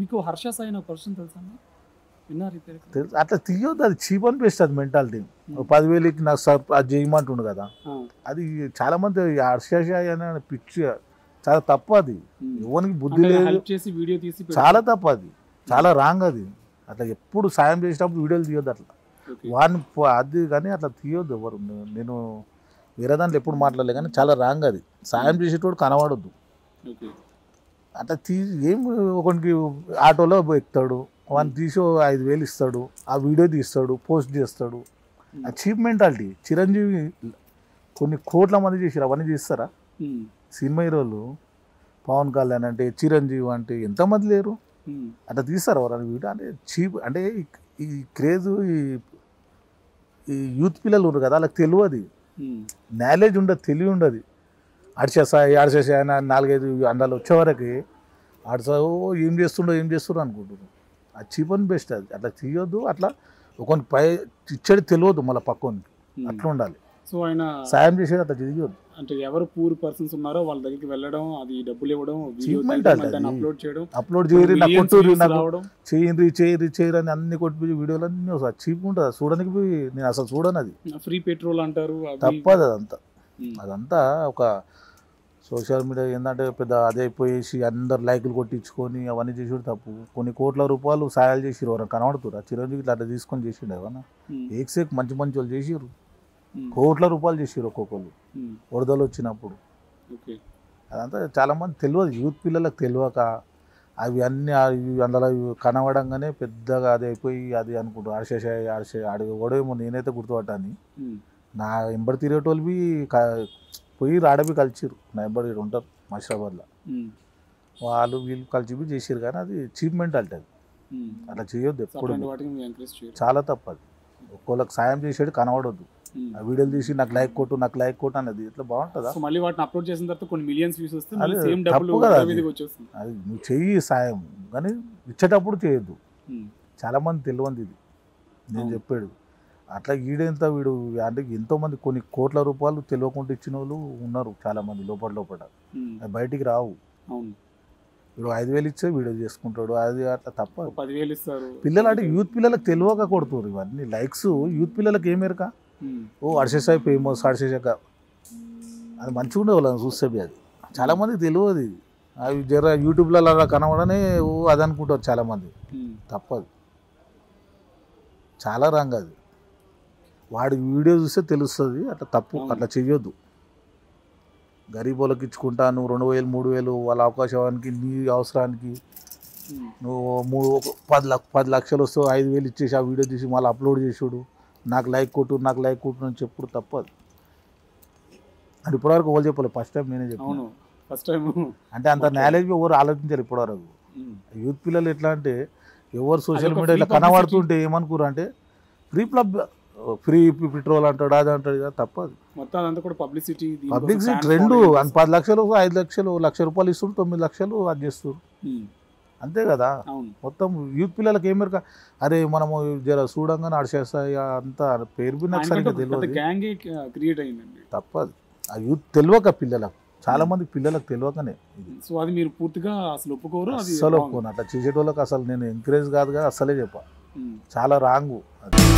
ఇంకో హర్ష సాయి అనే పర్సన్ తెలుసా అన్న? విన్నారు ఈ పేరు తెలుసు అట్లా తీయొద్దు అది చీప్ అని బెస్ట్ అది మెంటాలిటీ పదివేలకి నాకు సార్ అది చేయమంటుండు కదా ఆ, అది చాలా మంది హర్షాషాయి అనే పిచ్చి చాలా తప్పు అది ఉమ్. ఎవరికి బుద్ధి అంటే లేదు హెల్ప్ చేసి వీడియో తీసి పెడతారు. చాలా తప్పు అది చాలా రాంగ్ అది అట్లా ఎప్పుడు సాయం చేసేటప్పుడు వీడియోలు తీయొద్దు అట్లా ఓకే. వాడిని పో- అది కానీ అట్లా తీయొద్దు ఎవరు నే- నేను వేరే దాంట్లో ఎప్పుడు మాట్లాడలే కానీ చాలా రాంగ్ అది సాయం చేసేటోడు కనబడొద్దు ఓకే. అట్లా తీ ఏం ఒకనికి ఆటోలో ఎక్కుతాడు వాడిని తీసి ఓ ఐదు వేలు ఇస్తాడు ఆ వీడియో తీస్తాడు పోస్ట్ చేస్తాడు ఆ చీప్ మెంటాలిటీ చిరంజీవి కొన్ని కోట్ల మంది చేసారు అవన్నీ చేస్తారా ఉమ్. సినిమా హీరోలు పవన్ కళ్యాణ్ అంటే చిరంజీవి అంటే ఎంతమంది లేరు ఉమ్. అట్లా తీస్తారు ఎవరైనా వీడియో అంటే చీప్ అంటే ఈ- ఈ క్రేజ్ ఈ ఈ యూత్ పిల్లలు ఉన్నారు కదా వాళ్ళకి తెలియదు ఉమ్. నాలెడ్జ్ ఉండదు తెలివి ఉండదు ఆడిచేస్తాయి ఆడిచేసాయి అని నాలుగైదు అండాలు వచ్చేవరకు ఆడిసా ఓ ఏం చేస్తుండో ఏం చేస్తుండో అనుకుంటున్నాను అది చీప్ అని బెస్ట్ అది అట్లా తీయొద్దు అట్లా ఒకని పై ఇచ్చేది తెలియదు మళ్ళీ పక్కని ఉమ్. అట్లా ఉండాలి సో ఆయన సాయం చేసేది అట్లా చేయొద్దు అంటే ఎవరు పూర్ పర్సన్స్ ఉన్నారో వాళ్ళ దగ్గరికి వెళ్ళడం అది డబ్బులు ఇవ్వడం వీడియో Achievement తీయడం, అది. దాన్ని అప్లోడ్ చేయడం అప్లోడ్ చేయరు నాకు millions కొట్టుర్రి views నాకు రావడం చేయండి చేయరు చేయరు అని అన్ని కొట్టి వీడియోలు అన్నీ వస్తాయి చీప్ ఉంటుంది చూడడానికి పోయి నేను అసలు చూడను అది ఫ్రీ పెట్రోల్ అంటారు అవి తప్పదు అదంతా ఉమ్. అదంతా ఒక సోషల్ మీడియా ఏంటంటే పెద్ద అదే అయిపోయేసి అందరు లైకులు కొట్టించుకొని అవన్నీ చేసాడు తప్పు కొన్ని కోట్ల రూపాయలు సాయాలు చేసిరు ఎవరైనా కనబడుతురా చిరంజీవి ఇట్లా అట్లా తీసుకొని చేసిండు ఏమన్నా ఉమ్. ఏక్సేక్ మంచి మంచి వాళ్ళు చేసిరు ఉమ్. కోట్ల రూపాయలు చేసిరు ఒక్కొక్కరు ఉమ్. వరదలు వచ్చినప్పుడు ఓకే అదంతా చాలామంది తెలియదు యూత్ పిల్లలకు తెలియక అవి అన్నీ అవి అందులో ఇవి కనబడంగానే పెద్దగా అది అయిపోయి అది అనుకుంటారు ఆర్షేషాయి ఆర్షే ఆడి ఓడేమో నేనైతే గుర్తుపట్టాను ఉమ్. నా ఎంబడి తిరిగేటోళ్ళు బి క- పోయి రాడబి కలిసిరు నా ఎంబడి ఈడ ఉంటారు మషరాబాద్లో ఉమ్. వాళ్ళు వీళ్ళు కలిసి బి చేసిరు కానీ అది చీప్ మెంటాలిటీ అది ఉమ్. అట్లా చేయొద్దు సో ఎప్పుడు అట్లాంటి వాటికి మీరు ఎంకరేజ్ చేయరు చాలా తప్పు అది ఒక్కోళ్ళకి సాయం చేసేది కనబడొద్దు ఉమ్. ఆ వీడియోలు తీసి నాకు లైక్ కొట్టు నాకు లైక్ కొట్టు అనేది ఇట్లా బాగుంటుందా సో మళ్ళీ వాటిని అప్లోడ్ చేసిన తర్వాత కొన్ని మిలియన్స్ వ్యూస్ వస్తే మళ్ళీ అదే సేమ్ తప్పు డబ్బులు కదా మన అది. మీదకి వచ్చేస్తుంది అది నువ్వు చెయ్యి సాయం కానీ ఇచ్చేటప్పుడు చేయొద్దు ఉమ్. చాలా మంది తెలియంది ఇది నేను అవును. చెప్పాడు అట్లా ఈడెంత వీడు అంటే ఎంతో మంది కొన్ని కోట్ల రూపాయలు తెలియకుండా ఇచ్చిన వాళ్ళు ఉన్నారు చాలా మంది లోపల లోపల ఉమ్. అవి బయటికి రావు అవును వీడు ఐదు వేలు ఇచ్చే వీడియో చేసుకుంటాడు అది అట్లా తప్ప ఒక పదివేలు ఇస్తారు పిల్లలు అంటే యూత్ పిల్లలకు తెలియక కొడుతున్నారు ఇవన్నీ లైక్స్ యూత్ పిల్లలకి ఏమేరక ఉమ్. ఓ అడిసేసాయి ఫేమస్ అడిసేసాక అది మంచిగా ఉండే వాళ్ళని చూస్తే బి అది చాలా మందికి తెలియదు అవి జర యూట్యూబ్లో అలా కనబడనే ఓ అది అనుకుంటారు చాలా మంది ఉమ్. తప్పదు చాలా రాంగ్ అది వాడి వీడియో చూస్తే తెలుస్తుంది అట్లా తప్పు అవును. అట్లా చెయ్యొద్దు గరీబ్ వాళ్ళకి ఇచ్చుకుంటా నువ్వు రెండు వేలు మూడు వేలు వాళ్ళ అవకాశానికి నీ అవసరానికి ఉమ్. నువ్వు మూడు ఒక పది లక్ష పది లక్షలు వస్తే ఐదు వేలు ఇచ్చేసి ఆ వీడియో తీసి మళ్ళీ అప్లోడ్ చేసుడు నాకు లైక్ కొట్టు నాకు లైక్ కొట్టు అని చెప్పుడు తప్పదు అది ఇప్పటివరకు ఎవరు చెప్పలేదు ఫస్ట్ టైం నేనే చెప్పాను అవును ఫస్ట్ టైం అంటే అంత నాలెడ్జ్ ఎవరు ఆలోచించారు ఇప్పటివరకు యూత్ పిల్లలు ఎట్లా అంటే ఎవరు సోషల్ అదొక మీడియాలో free కనబడుతుంటే ఏమనుకోరు అంటే ఫ్రీ ప్లబ్ ఫ్రీ పెట్రోల్ అంటాడు అది అంటాడు కదా తప్పదు మొత్తం అదంతా కూడా పబ్లిసిటీ పబ్లిక్ రెండు అని పది లక్షలు ఐదు లక్షలు లక్ష రూపాయలు ఇస్తుండ్రు తొమ్మిది లక్షలు అది చేస్తారు అంతే కదా అవును మొత్తం యూత్ పిల్లలకి ఏమేరక అరే మనము జర చూడంగానే ఆడిచేస్తాయి అంతా పేరు బి నాకు సరిగ్గా పెద్ద తెలియదు గ్యాంగే క్రియేట్ అయిందండి తప్పదు ఆ యూత్ తెలియక పిల్లలకు చాలా మంది పిల్లలకు తెలియకనే ఇది సో అది మీరు పూర్తిగా అసలు ఒప్పుకోరు అది అస్సలు wrong. ఒప్పుకోను అట్లా చేసేటోళ్ళకి అసలు నేను ఎంకరేజ్ కాదు కదా అస్సలే చెప్పా ఉమ్. చాలా రాంగు అది